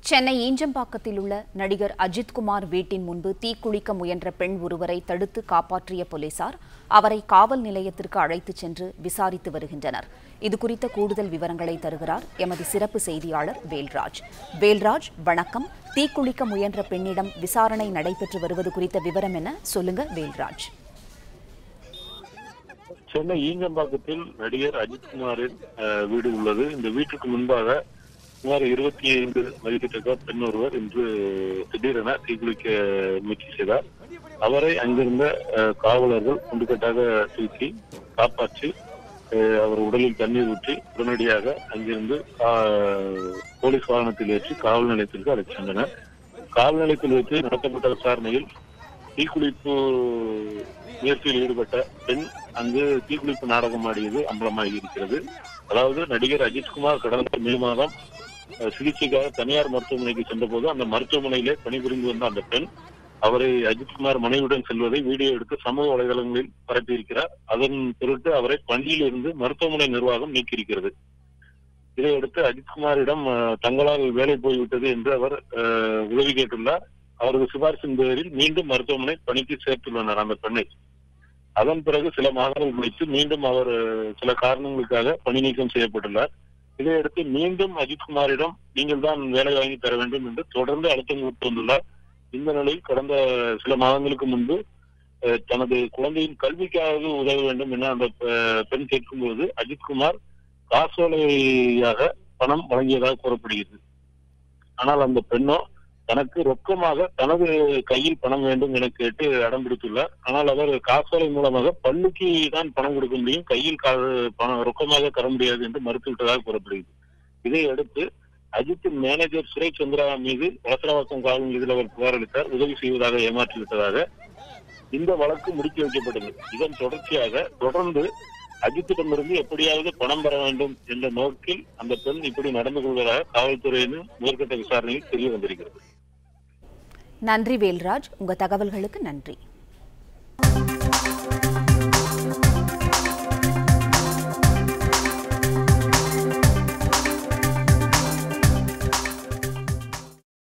சென்னை ஈஞ்சம்பாக்கத்தில் உள்ள நடிகர் அஜித்குமார் வீட்டின் முன்பு தீக்குளிக்க முயன்ற பெண் ஒருவரை தடுத்து காப்பாற்றிய போலீசார் அவரை காவல் நிலையத்திற்கு அழைத்துச் சென்று விசாரித்து வருகின்றனர் இதுகுறித்த கூடுதல் விவரங்களை தருகிறார் எமது சிறப்பு செய்தியாளர் வேல்ராஜ் வேல்ராஜ் வணக்கம் தீக்குளிக்க முயன்ற பெண்ணிடம் விசாரணை நடைபெற்று வருவது குறித்த விவரம் என்ன சொல்லுங்க வேல்ராஜ் சென்னை ஈஞ்சம்பாக்கத்தில் நடிகர் அஜித்குமாரின் அஹ், வீடு உள்ளது இந்த வீட்டுக்கு முன்பாக சுமார் இருபத்தி ஐந்து வயதுக்கு பெண் ஒருவர் இன்று திடீரென தீக்குளிக்க முயற்சி செய்தார் அவரை அங்கிருந்த அஹ், காவலர்கள் குண்டுக்கட்டாக தூக்கி காப்பாற்றி அஹ், அவர் உடலில் தண்ணீர் ஊற்றி உடனடியாக அங்கிருந்து கா- போலீஸ் வாகனத்தில் ஏற்றி காவல் நிலையத்திற்கு அழைத்து சென்றனர் காவல் நிலையத்தில் வைத்து நடத்தப்பட்ட விசாரணையில் தீக்குளிப்பு முயற்சியில் ஈடுபட்ட பெண் அங்கு தீக்குளிப்பு நாடகம் ஆடியது அம்பலமாகி இருக்கிறது அதாவது நடிகர் அஜித்குமார் கடந்த மே மாதம் அஹ், சிகிச்சைக்காக தனியார் மருத்துவமனைக்கு சென்றபோது அந்த மருத்துவமனையிலே பணிபுரிந்து வந்த அந்த பெண் அவரை அஜித்குமார் மனைவியுடன் செல்வதை வீடியோ எடுத்து சமூக வலைதளங்களில் பரப்பியிருக்கிறார் அதன் பொருட்டு அவரை பணியில் இருந்து மருத்துவமனை நிர்வாகம் நீக்கியிருக்கிறது இதையடுத்து அஜித்குமாரிடம் அஹ், தங்களால் வேலை போய்விட்டது என்று அவர் அஹ், உதவி கேட்டுள்ளார் அவரது சிபாரிசின் பேரில் மீண்டும் மருத்துவமனை பணிக்கு சேர்த்துள்ளனர் அந்த பெண்ணை அதன் பிறகு சில மாதங்கள் கழித்து மீண்டும் அவர் அஹ், சில காரணங்களுக்காக பணி நீக்கம் செய்யப்பட்டுள்ளார் இதையடுத்து மீண்டும் அஜித்குமாரிடம் நீங்கள் தான் வேலை வாங்கி தர வேண்டும் என்று தொடர்ந்து அழுத்தம் கொடுத்து வந்துள்ளார் இந்த நிலையில் கடந்த சில மாதங்களுக்கு முன்பு அஹ், தனது குழந்தையின் கல்விக்காக உதவ வேண்டும் என அந்த பெ- பெண் கேட்கும்போது அஜித்குமார் காசோலையாக பணம் வழங்கியதாக கூறப்படுகிறது ஆனால் அந்த பெண்ணோ தனக்கு ரொக்கமாக தனது கையில் பணம் வேண்டும் என கேட்டு அடம் பிடித்துள்ளார் ஆனால் அவர் காசோலை மூலமாக பள்ளிக்கு தான் பணம் கொடுக்க முடியும் கையில் கா- பணம் ரொக்கமாக தர முடியாது என்று மறுத்துவிட்டதாக கூறப்படுகிறது இதை அடுத்து அஜித்தின் மேனேஜர் சுரேஷ் சந்திரா மீது வளசரவாக்கம் காவல் நிலையத்தில் அவர் புகார் அளித்தார் உதவி செய்வதாக ஏமாற்றி விட்டதாக இந்த வழக்கு முடித்து வைக்கப்பட்டது இதன் தொடர்ச்சியாக தொடர்ந்து அஜித்திடமிருந்து எப்படியாவது பணம் பெற வேண்டும் என்ற நோக்கில் அந்த பெண் இப்படி நடந்து கொள்வதாக காவல்துறையினர் முதற்கட்ட விசாரணையில் தெரிய வந்திருக்கிறது நன்றி வேல்ராஜ் உங்க தகவல்களுக்கு நன்றி